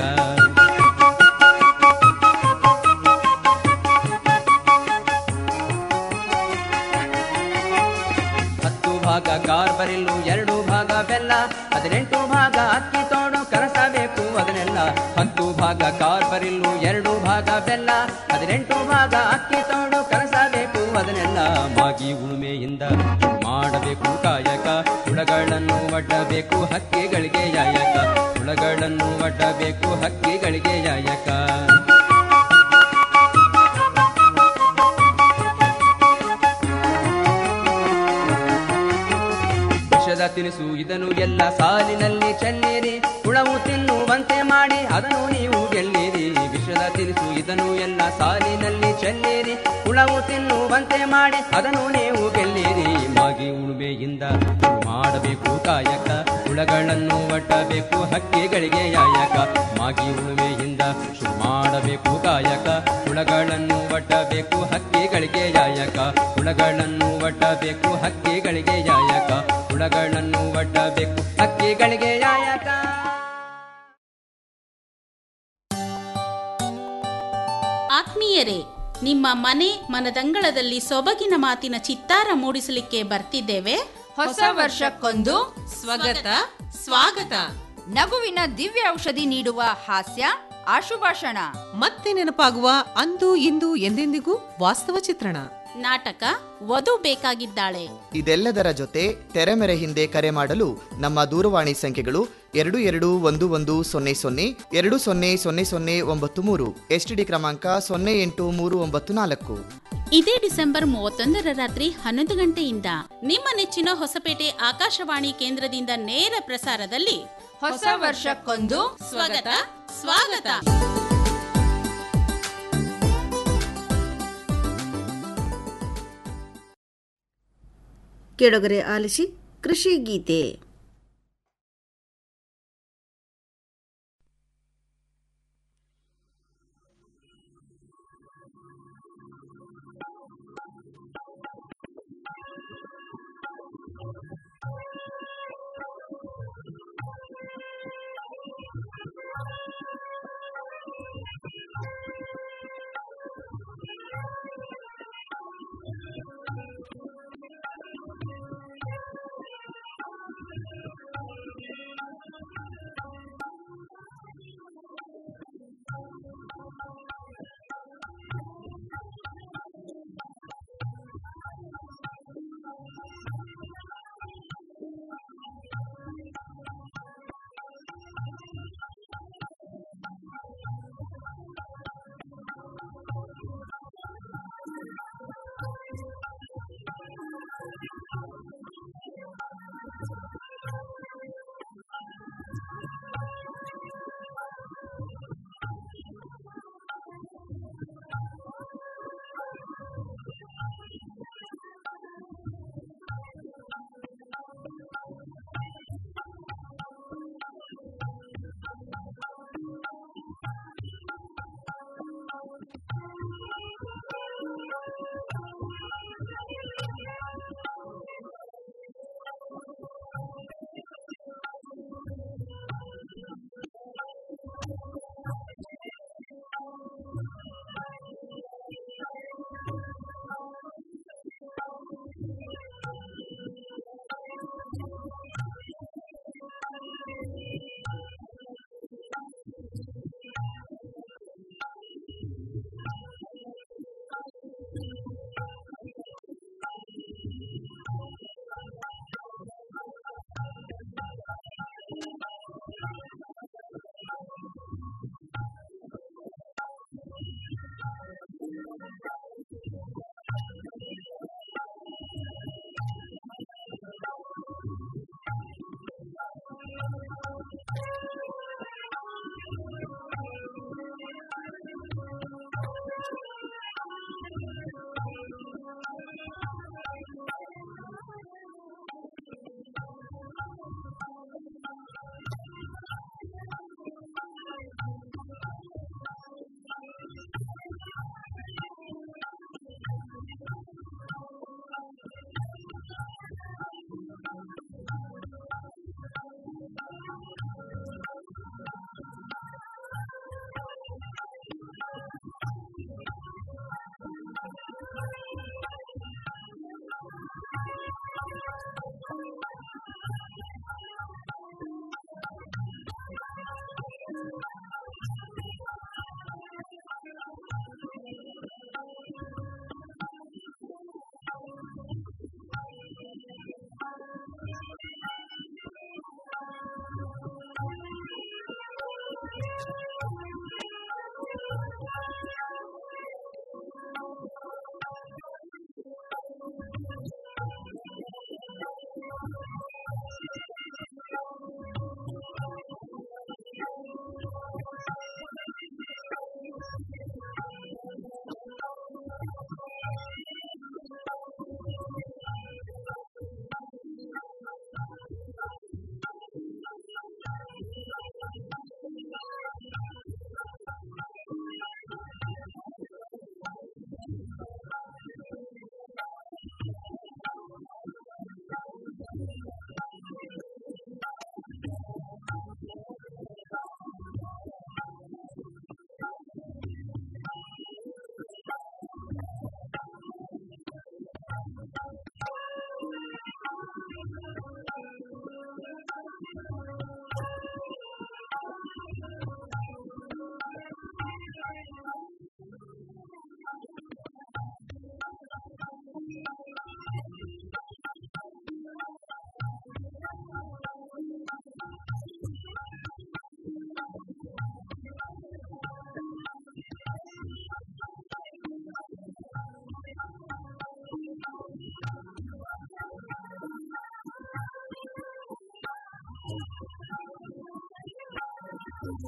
ಹತ್ತು ಭಾಗ ಕಾರ್ಬರಿಲ್ಲು ಎರಡು ಭಾಗ ಬೆಲ್ಲ ಹದಿನೆಂಟು ಭಾಗ ಅಕ್ಕಿ ತೋಡು ಕಲಸಬೇಕು ಅದನ್ನೆಲ್ಲ ಹತ್ತು ಭಾಗ ಕಾರ್ಬರಿಲ್ಲು ಎರಡು ಭಾಗ ಬೆಲ್ಲ ಹದಿನೆಂಟು ಭಾಗ ಅಕ್ಕಿ ತೋಡು ಕಲಸಬೇಕು ಅದನ್ನೆಲ್ಲ ಮಾಗಿ ಉಳುಮೆಯಿಂದ ಮಾಡಬೇಕು ಕಾಯಕ ಹುಳಗಳನ್ನು ಒಡ್ಡಬೇಕು ಹಕ್ಕಿಗಳಿಗೆ ಯಾಯಕ ಹುಳಗಳನ್ನು ಒಡ್ಡಬೇಕು ಹಕ್ಕಿಗಳಿಗೆ ಯಾಯಕ ವಿಷದ ತಿನಿಸು ಇದನ್ನು ಎಲ್ಲ ಸಾಲಿನಲ್ಲಿ ಚೆಲ್ಲಿರಿ ಹುಳವು ತಿನ್ನುವಂತೆ ಮಾಡಿ ಅದನ್ನು ನೀವು ಗೆಲ್ಲಿರಿ ವಿಷದ ತಿನಿಸು ಇದನ್ನು ಎಲ್ಲ ಸಾಲಿನಲ್ಲಿ ಚೆಲ್ಲಿರಿ ಹುಳವು ತಿನ್ನುವಂತೆ ಮಾಡಿ ಅದನ್ನು ನೀವು ಗೆಲ್ಲಿರಿ ಮಾಗಿ ಉಳುಮೆಯಿಂದ ಮಾಡಬೇಕು ಕಾಯಕ ಹುಳಗಳನ್ನು ಒಡ್ಡಬೇಕು ಹಕ್ಕಿಗಳಿಗೆ ಯಾಯಕ ಮಾಗಿ ಉಳುಮೆಯಿಂದ ಶುರು ಮಾಡಬೇಕು ಕಾಯಕ ಹುಳಗಳನ್ನು ಒಡ್ಡಬೇಕು ಹಕ್ಕಿಗಳಿಗೆ ಹಕ್ಕಿಗಳಿಗೆ ಯಾಯಕ ಹುಳಗಳನ್ನು ಒಡ್ಡಬೇಕು ಹಕ್ಕಿಗಳಿಗೆ ಯಾಯಕ ಹುಳಗಳನ್ನು ಒಡ್ಡಬೇಕು ಹಕ್ಕಿಗಳಿಗೆ ಯಾಯಕ ಆತ್ಮೀಯರೇ ನಿಮ್ಮ ಮನೆ ಮನದಂಗಳದಲ್ಲಿ ಸೊಬಗಿನ ಮಾತಿನ ಚಿತ್ತಾರ ಮೂಡಿಸಲಿಕ್ಕೆ ಬರ್ತಿದ್ದೇವೆ ಹೊಸ ವರ್ಷಕ್ಕೊಂದು ಸ್ವಗತ ಸ್ವಾಗತ ನಗುವಿನ ದಿವ್ಯ ಔಷಧಿ ನೀಡುವ ಹಾಸ್ಯ ಆಶುಭಾಷಣ ಮತ್ತೆ ನೆನಪಾಗುವ ಅಂದು ಇಂದು ಎಂದೆಂದಿಗೂ ವಾಸ್ತವ ಚಿತ್ರಣ ನಾಟಕ ವಧು ಬೇಕಾಗಿದ್ದಾಳೆ ಇದೆಲ್ಲದರ ಜೊತೆ ತೆರೆಮೆರೆ ಹಿಂದೆ ಕರೆ ಮಾಡಲು ನಮ್ಮ ದೂರವಾಣಿ ಸಂಖ್ಯೆಗಳು ಎರಡು ಎರಡು ಒಂದು ಒಂದು ಸೊನ್ನೆ ಸೊನ್ನೆ ಎರಡು ಸೊನ್ನೆ ಸೊನ್ನೆ ಸೊನ್ನೆ ಒಂಬತ್ತು ಮೂರು ಎಸ್ಟಿಡಿ ಕ್ರಮಾಂಕ ಸೊನ್ನೆ ಎಂಟು ಮೂರು ಒಂಬತ್ತು ನಾಲ್ಕು ಇದೇ ಡಿಸೆಂಬರ್ ಮೂವತ್ತೊಂದರ ರಾತ್ರಿ ಹನ್ನೊಂದು ಗಂಟೆಯಿಂದ ನಿಮ್ಮ ನೆಚ್ಚಿನ ಹೊಸಪೇಟೆ ಆಕಾಶವಾಣಿ ಕೇಂದ್ರದಿಂದ ನೇರ ಪ್ರಸಾರದಲ್ಲಿ ಹೊಸ ವರ್ಷಕ್ಕೊಂದು ಸ್ವಗತ ಸ್ವಾಗತ ಕೇಳೊಗರೆ ಆಲಿಸಿ ಕೃಷಿ ಗೀತೆ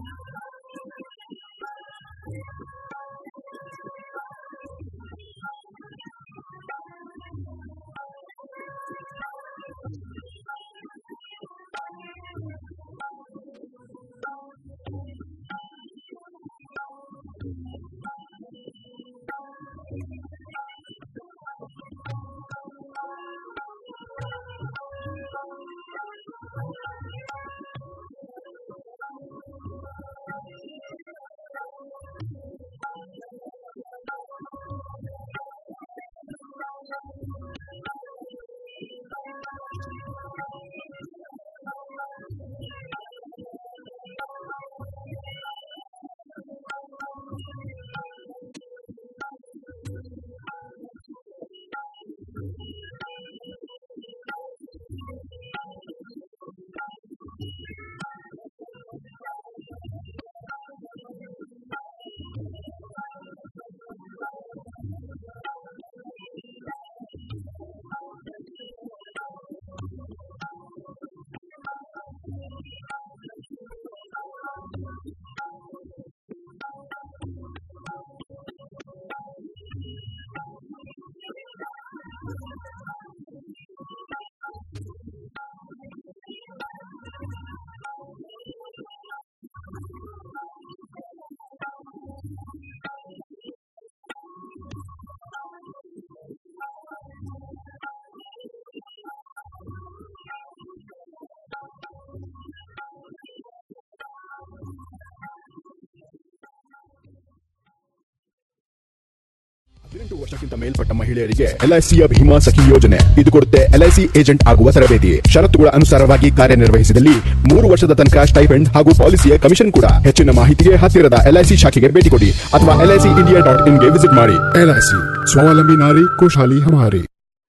ಹದಿನೆಂಟು ವರ್ಷಕ್ಕಿಂತ ಮೇಲ್ಪಟ್ಟ ಮಹಿಳೆಯರಿಗೆ ಎಲ್ಐಸಿಯ ಭೀಮಾ ಸಖಿ ಯೋಜನೆ ಇದು ಕೊಡುತ್ತೆ ಎಲ್ಐಸಿ ಏಜೆಂಟ್ ಆಗುವ ತರಬೇತಿ ಷರತ್ತುಗಳ ಅನುಸಾರವಾಗಿ ಕಾರ್ಯನಿರ್ವಹಿಸಿದಲ್ಲಿ ಮೂರು ವರ್ಷದ ತನಕ ಸ್ಟೈಪೆಂಡ್ ಹಾಗೂ ಪಾಲಿಸಿಯ ಕಮಿಷನ್ ಕೂಡ ಹೆಚ್ಚಿನ ಮಾಹಿತಿಗೆ ಹತ್ತಿರದ ಎಲ್ಐಸಿ ಶಾಖೆಗೆ ಭೇಟಿ ಕೊಡಿ ಅಥವಾ ಎಲ್ಐಸಿ ಇಂಡಿಯಾ ಡಾಟ್ ಇನ್ಗೆ ವಿಸಿಟ್ ಮಾಡಿ ಎಲ್ಐಸಿ ಸ್ವಾವಲಂಬಿ ನಾರಿ ಖುಷಾಲಿ ಹಮಾರಿ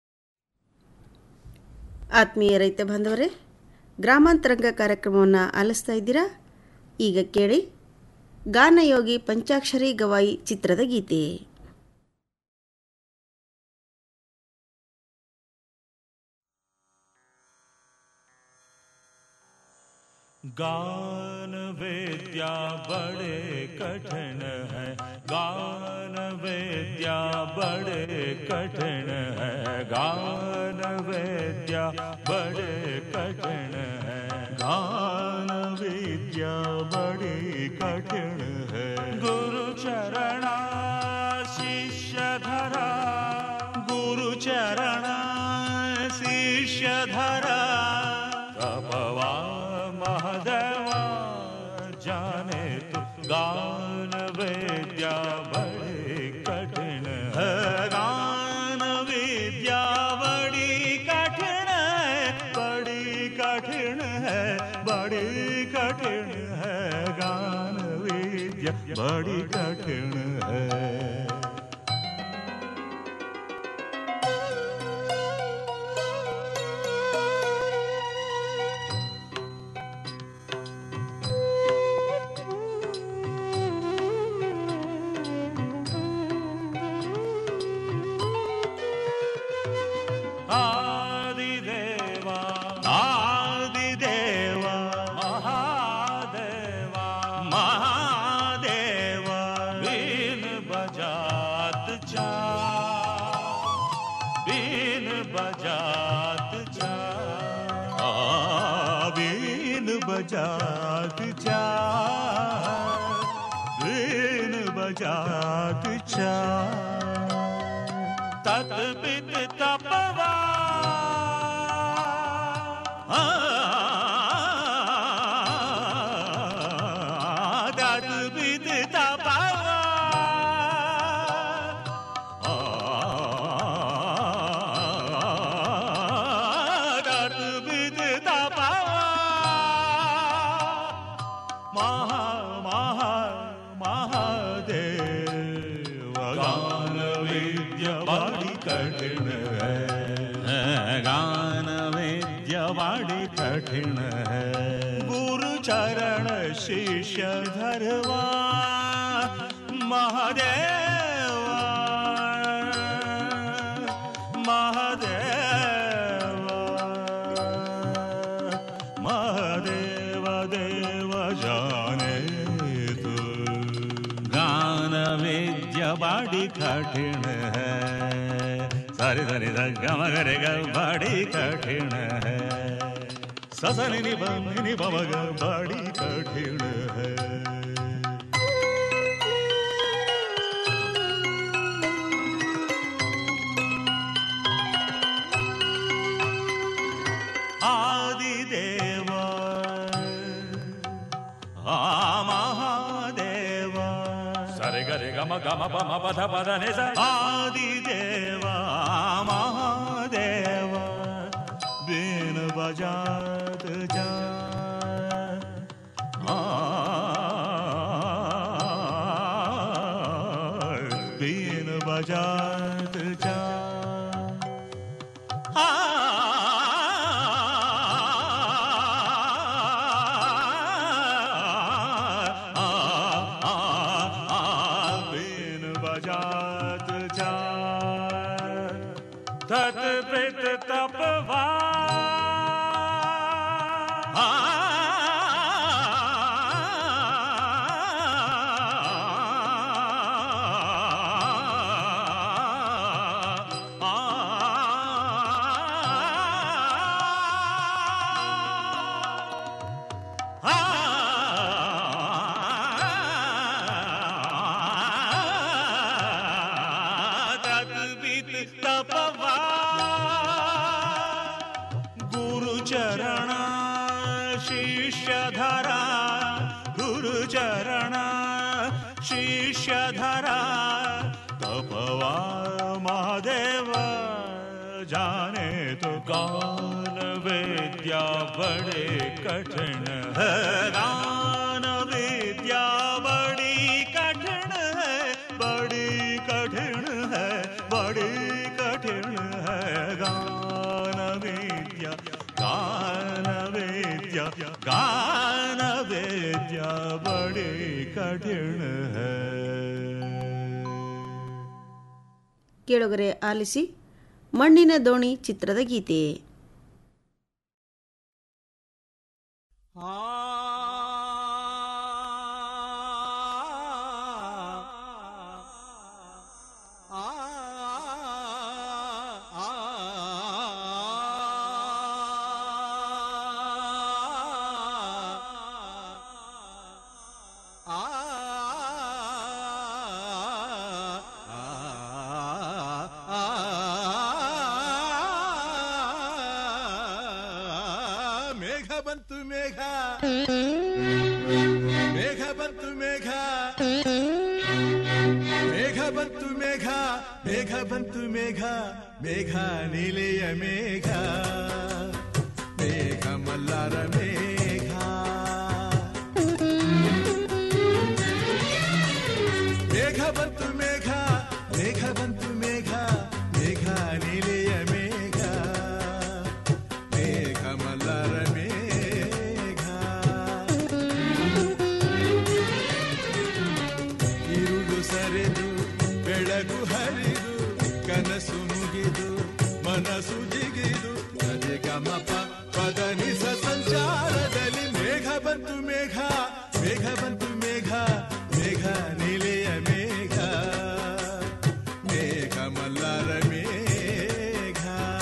ಆತ್ಮೀಯ ರೈತ ಬಾಂಧವರೇ ಗ್ರಾಮಾಂತರಂಗ ಕಾರ್ಯಕ್ರಮವನ್ನು ಆಲಿಸ್ತಾ ಇದ್ದೀರಾ ಈಗ ಕೇಳಿ ಗಾನಯೋಗಿ ಪಂಚಾಕ್ಷರಿ ಗವಾಯಿ ಚಿತ್ರದ ಗೀತೆ गान वेद्या बड़े कठिन है गान वेद्या बड़े कठिन है गान वेद्या बड़े कठिन है गान विद्या बड़ी कठिन है गुरु चरणा शिष्य धरा गुरु चरणा शिष्य धरा तपवा महादेवा जाने तू गान वेद्या बड़ी कठिन है गान विद्या बड़ी कठिन है बड़ी कठिन है बड़ी कठिन है गान विद्या बड़ी कठिन है आदिदेवा आदिदेवा महादेवा महादेवा बीन बजात चा बीन बजात चा आ, बीन बजात चा बीन बजात चा तत पित तपवा तत पित तपवा तत पित तपवा महा महा महादेव गान विद्या बड़ी कठिन है गान विद्या बड़ी कठिन है गुरु चरण शिष्य धरवा महादेवा महादेवा महादेव देव जाने विद्या बड़ी कठिन है सारे सारे गम गरे ग बड़ी कठिन है ससनि नि बम नि बम ग बड़ी कठिन है ಆದಿದೇವ ಆ ಮಹಾದೇವ ಸರಿ ಗರಿ ಗಮ ಗಮ ಪಮ ಪದ ಪದ ನಿಸ ಆದಿದೇವ ಮಹಾದೇವ ಬೇನ ಬಜಾತ ಜಾ ಆ ಬೇನ ಬಜಾತ ಜಾ बीन बजात जा तत प्रेत तपवा तद्वित तपवा गुरुचरण शिष्यधरा गुरुचरण शिष्यधरा तपवा महादेव जाने तो गान विद्या बड़े कठिन है गान विद्या बड़ी कठिन है बड़ी कठिन है बड़ी कठिन है गान विद्या गान विद्या गान विद्या बड़ी कठिन है ಕೇಳುಗರೆ ಆಲಿಸಿ ಮಣ್ಣಿನ ದೋಣಿ ಚಿತ್ರದ ಗೀತೆ ಮೇಘ ಬಂತು ಮೇಘ ಮೇಘ ಬಂತು ಮೇಘ ಮೇಘ ಬಂತು ಮೇಘ ಮೇಘ ಬಂತು ಮೇಘ ಮೇಘ ನೀಲೆಯ ಮೇಘ ಮೇಘ ಮಲ್ಲಾರ ಮೇಘ ಮೇಘ ಬಂತು ಮೇಘ ಮೇಘ ಬಂತು ಮೇಘ ಮೇಘ ನೀಲೆಯ ಮೇಘ ಮೇಘ ಮಲ್ಲರ ಮೇಘ ಇರುಳು ಸರಿದು ಬೆಳಗು ಹರಿದು ಕನಸು ಮುಗಿದು ಮನಸ್ಸು ಜಿಗಿದು ಸರಿ ಗಮಪ ಪದನಿಸ ಸಂಚಾರದಲ್ಲಿ ಮೇಘ ಬಂತು ಮೇಘ ಮೇಘ ಬಂತು ಮೇಘ ಮೇಘ ನೀಲೆಯ ಮೇಘ ಮೇಘ ಮಲ್ಲರ ಮೇಘ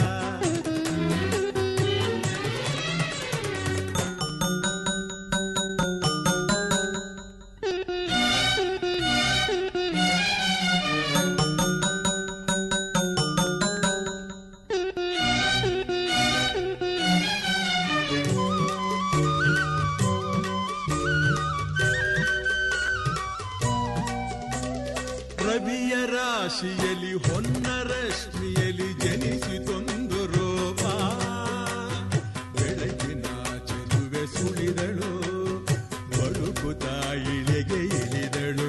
ರವಿಯ ರಾಶಿಯಲ್ಲಿ ಹೊನ್ನ ರಶ್ಮಿಯಲ್ಲಿ ಜನಿಸಿತೊಂದು ರೋಪ ಬೆಳಕಿನ ಚೆಲುವೆ ಸುಳಿದಳು ಬಳುಕುತ ಇಳೆಗೆ ಇಳಿದಳು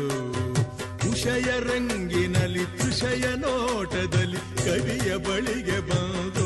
ಕುಶಯ ರಂಗಿನಲ್ಲಿ ತುಷಯ ನೋಟದಲ್ಲಿ ಕವಿಯ ಬಳಿಗೆ ಬಂದ